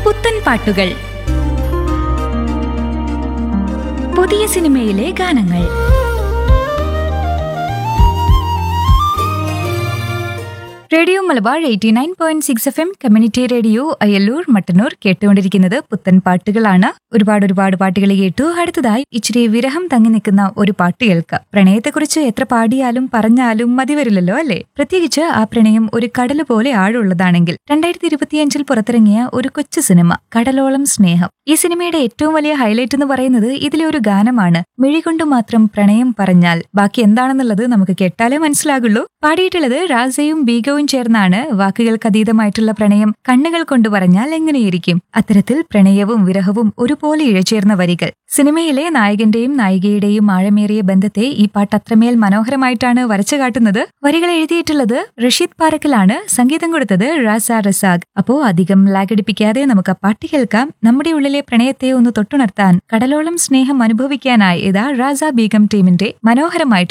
പുത്തൻ പാട്ടുകൾ പുതിയ സിനിമയിലെ ഗാനങ്ങൾ radio Malabar eighty nine point six F M community radio Ayyallur Mattannur കേട്ടുകൊണ്ടിരിക്കുന്നത് പുത്തൻ പാട്ടുകളാണ് ഒരുപാട് ഒരുപാട് പാട്ടുകൾ കേട്ടു അടുത്തതായി ഇച്ചിരി വിരഹം തങ്ങി നിൽക്കുന്ന ഒരു പാട്ട് കേൾക്കാം പ്രണയത്തെക്കുറിച്ച് എത്ര പാടിയാലും പറഞ്ഞാലും മതി വരില്ലല്ലോ അല്ലേ പ്രത്യേകിച്ച് ആ പ്രണയം ഒരു കടല് പോലെ ആഴമുള്ളതാണെങ്കിൽ രണ്ടായിരത്തി ഇരുപത്തിയഞ്ചിൽ പുറത്തിറങ്ങിയ ഒരു കൊച്ചു സിനിമ കടലോളം സ്നേഹം ഈ സിനിമയുടെ ഏറ്റവും വലിയ ഹൈലൈറ്റ് എന്ന് പറയുന്നത് ഇതിലെ ഒരു ഗാനമാണ് മിഴികൊണ്ട് മാത്രം പ്രണയം പറഞ്ഞാൽ ബാക്കി എന്താണെന്നുള്ളത് നമുക്ക് കേട്ടാലേ മനസ്സിലാകുള്ളൂ പാടിയിട്ടുള്ളത് രാസയും ബീഗവും ചേർന്നാണ് വാക്കുകൾക്ക് അതീതമായിട്ടുള്ള പ്രണയം കണ്ണുകൾ കൊണ്ട് പറഞ്ഞാൽ എങ്ങനെയിരിക്കും അത്തരത്തിൽ പ്രണയവും വിരഹവും ഒരുപോലെ ഇഴചേർന്ന വരികൾ സിനിമയിലെ നായകന്റെയും നായികയുടെയും ആഴമേറിയ ബന്ധത്തെ ഈ പാട്ട് അത്രമേൽ മനോഹരമായിട്ടാണ് വരച്ചു കാട്ടുന്നത് വരികൾ എഴുതിയിട്ടുള്ളത് റഷീദ് പാറക്കലാണ് സംഗീതം കൊടുത്തത് റാസ റസാഖ് അപ്പോ അധികം ലാഗടിപ്പിക്കാതെ നമുക്ക് ആ പാട്ട് കേൾക്കാം നമ്മുടെ ഉള്ളിലെ പ്രണയത്തെ ഒന്ന് തൊട്ടുണർത്താൻ കടലോളം സ്നേഹം അനുഭവിക്കാനായി ഇതാ റാസ ബീഗം ടീമിന്റെ മനോഹരമായിട്ടുള്ള